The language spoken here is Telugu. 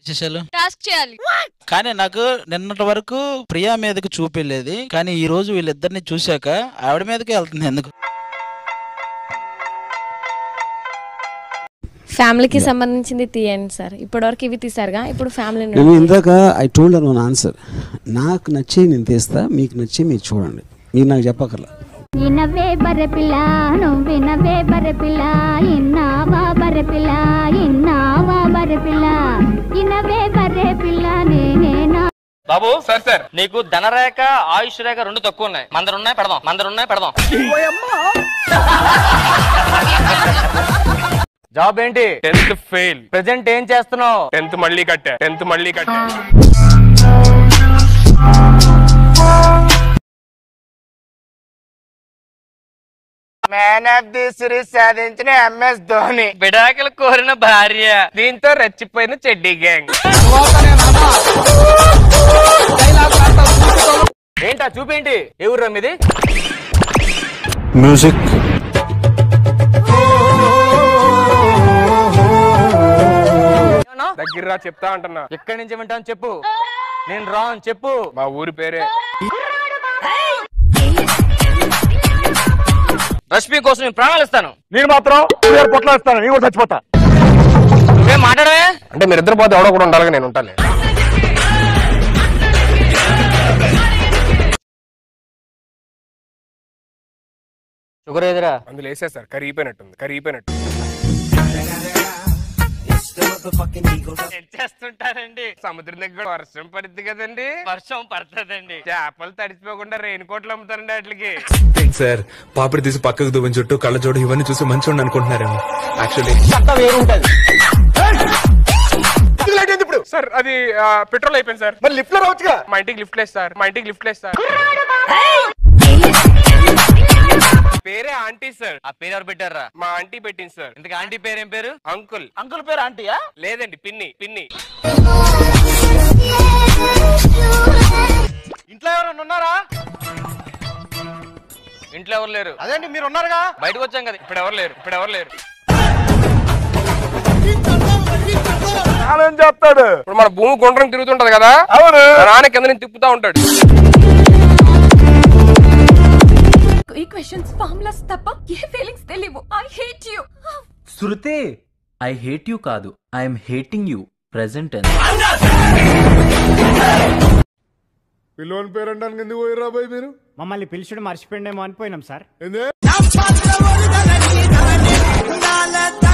విశేషాలు టాస్క్ చేయాలి కానీ నాకు నిన్నటి వరకు ప్రియా మీదకి చూపెళ్ళేది కానీ ఈ రోజు వీళ్ళిద్దరిని చూశాక ఆవిడ మీదకి వెళ్తుంది ఎందుకు ఫ్యామిలీకి సంబంధించింది తీయండి సార్ ఇప్పటివరకు ఇవి తీసారుగా ఇప్పుడు ఫ్యామిలీ నేను ఇందాక I told or one answer నాకు నచ్చే నేను తీస్తా మీకు నచ్చే మీరు చూడండి మీరు నాకు చెప్పకర్లా ఇనవే బర్రె పిల్ల నువ్వు వినవే బర్రె పిల్ల ఇన్నావా బర్రె పిల్ల ఇన్నావా బర్రె పిల్ల ఇనవే బర్రె పిల్ల నేనేనా బాబు సార్ సార్ నీకు ధనరేఖ ఆయుష్ రేఖ రెండు తక్కువ ఉన్నాయి మందరు ఉన్నాయి పెడదాం మందరు ఉన్నాయి పెడదాం జాబ్ ఏంటి టెన్త్ ఫెయిల్ ప్రెసెంట్ ఏం చేస్తున్నావు టెన్త్ మళ్ళీ కట్టా టెన్త్ మళ్ళీ కట్టా మ్యాన్ ఆఫ్ ది సిరీస్ సాధించిన ఎంఎస్ ధోని విడాకులు కోరిన భార్య దీంతో రెచ్చిపోయిన చెడ్డీ గ్యాంగ్ ఏంటా చూపేంటి ఏ ఊర్రా మీది మ్యూజిక్ దగ్గర చెప్తా అంటున్నా ఎక్కడి నుంచి వింటాను చెప్పు నేను రాను చెప్పు మా ఊరి పేరే రష్మి కోసం నేను ప్రాణాలు ఇస్తాను నేను మాత్రం పొట్ల ఇస్తాను నేను కూడా చచ్చిపోతా నువ్వేం మాట్లాడవే అంటే మీరు ఇద్దరు పోతే ఎవడో కూడా ఉండాలి నేను ఉంటాను షుగర్ ఎదురా అందులో వేసేస్తారు కరిగిపోయినట్టుంది కరిగిపోయినట్టు చేస్తుంటారండి సముద్రం దగ్గర వర్షం పడుద్ది కదండి వర్షం పడుతుందండి చేపలు తడిచిపోకుండా రెయిన్ కోట్లు అమ్ముతారండి వాటికి సార్ పాపిడి తీసి పక్కకు దువ్వని చుట్టూ కళ్ళజోడు ఇవన్నీ చూసి మంచి అనుకుంటున్నారేమో యాక్చువల్లీ ఇప్పుడు సార్ అది ఆ, పెట్రోల్ అయిపోయింది సార్ మరి లిఫ్ట్ లో రావచ్చుగా మా ఇంటికి లిఫ్ట్ లేదు సార్ మా ఇంటికి లిఫ్ట్ లేదు సార్ పేరే ఆంటీ సార్ ఆ పేరు ఎవరు పెట్టారా మా ఆంటీ పెట్టింది సార్ ఇంతకు ఆంటీ పేరు ఏం పేరు అంకుల్ అంకుల్ పేరు ఆంటీయా లేదండి పిన్ని పిన్ని ఇంట్లో ఎవరైనా ఉన్నారా ఇంట్లో ఎవరు లేరు అదేంటి మీరు ఉన్నారుగా బయటకు వచ్చాం కదా ఇప్పుడు ఎవరు లేరు ఇప్పుడు ఎవరు లేరు ఛాలెంజ్ చేస్తాడు ఇప్పుడు మన భూమి గుండ్రం తిరుగుతుంటది కదా అవును మా నాన్న కింద నుంచి తిప్పుతా ఉంటాడు ఈ క్వశ్చన్స్ ఫార్ములాస్ తప్ప ఏ ఫీలింగ్స్ తెలియవు ఐ హేట్ యు శృతే ఐ హేట్ యూ కాదు ఐఎమ్ హేటింగ్ యూ ప్రెసెంట్ పిల్లోని పేరు అంటానికి ఎందుకు పోయిర్రా బాయ్ మీరు మమ్మల్ని పిలిచుడు మర్చిపోయిండేమో అనిపోయినాం సార్ ఏంది